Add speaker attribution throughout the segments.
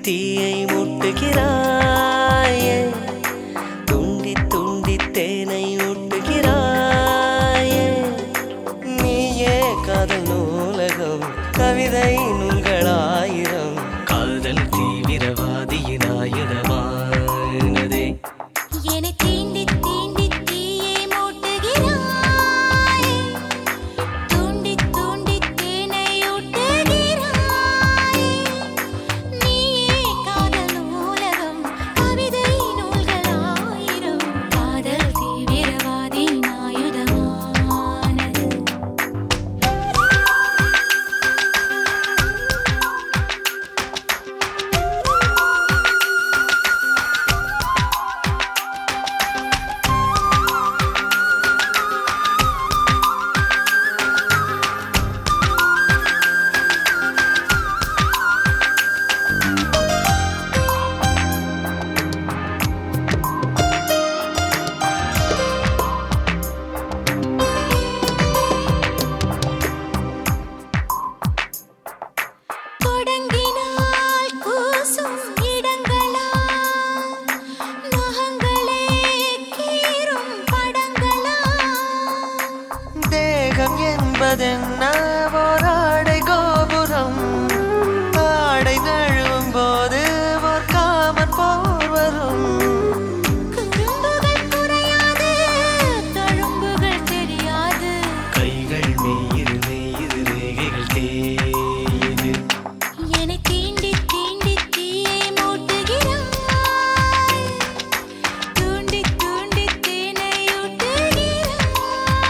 Speaker 1: தீயை மூட்டுகிறாயே துண்டி துண்டி தேனை ஊட்டுகிறாயே நீயே காதல் நூலகம் கவிதை நூல்களாயிரம் காதல் தீவிரவாதியின் ஆயுதமானதே
Speaker 2: என்னை தீண்டி தீண்டி தீயை மூட்டுகிறாய் தூண்டி தூண்டி தேனை ஊட்டுகிறாய் நீயே காதல் நூலகம் கவிதை நூல்களாயிரம் காதல் தீவிரவாதியின் ஆயுதமானது தொடங்கினால் கூசும் இடங்களா நகங்களே கீறும் படங்களா
Speaker 1: தேகம் என்பதென்ன ஓராடை கோபுரம் ஆடை நழுவும் போது ஒரு காமன் போர் வரும்
Speaker 2: குறும்புகள் குறையாது தழும்புகள் தெரியாது
Speaker 1: கைகள் மெய்யிரு மெய்யிரு ரேகைகள் தேயுது
Speaker 2: என்னை தீண்டி தீண்டி தீயை மூட்டுகிறாய் தூண்டி தூண்டி தேனை ஊட்டுகிறாய்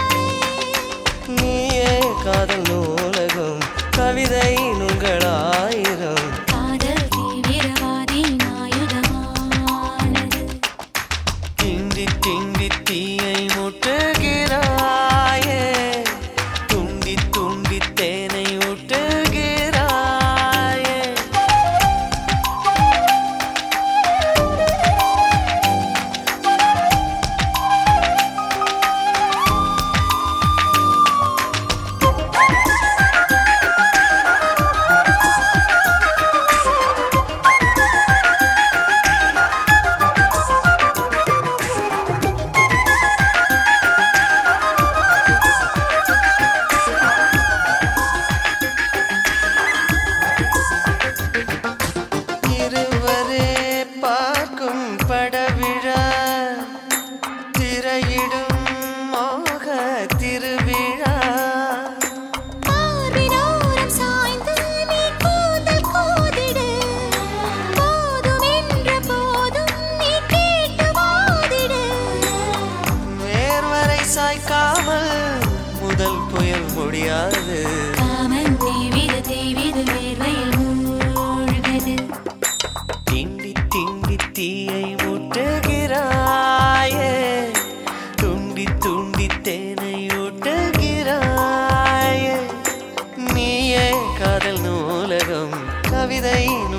Speaker 1: நீயே காதல் நூலகம் கவிதை நூல்களாயிரம்
Speaker 2: காதல் தீவிரவாதியின் ஆயுதமானது
Speaker 1: திண்டி திண்டி தீயை முட்டுகிறாயே துண்டி துண்டி தேனை ஊட்டுகிறாயே இருவரே பார்க்கும் படவிழா திரையிடும் மோக திருவிழா
Speaker 2: பார்வினோரம் சாய்ந்து நீ கூந்தல் கோதிடு போதும் என்ற போதும் நீ கேட்டு வாதிடு
Speaker 1: வேர்வரை சாய்க்காமல் முதல் புயல் முடியாது
Speaker 2: காமன் தீவிர தீவிர வேர்வையில் மூழ்கது
Speaker 1: திண்டி திண்டி தீயை ஊட்டுகிறாயே துண்டி துண்டி தேனை ஊட்டுகிறாயே நீயே காதல் நூலகம் கவிதை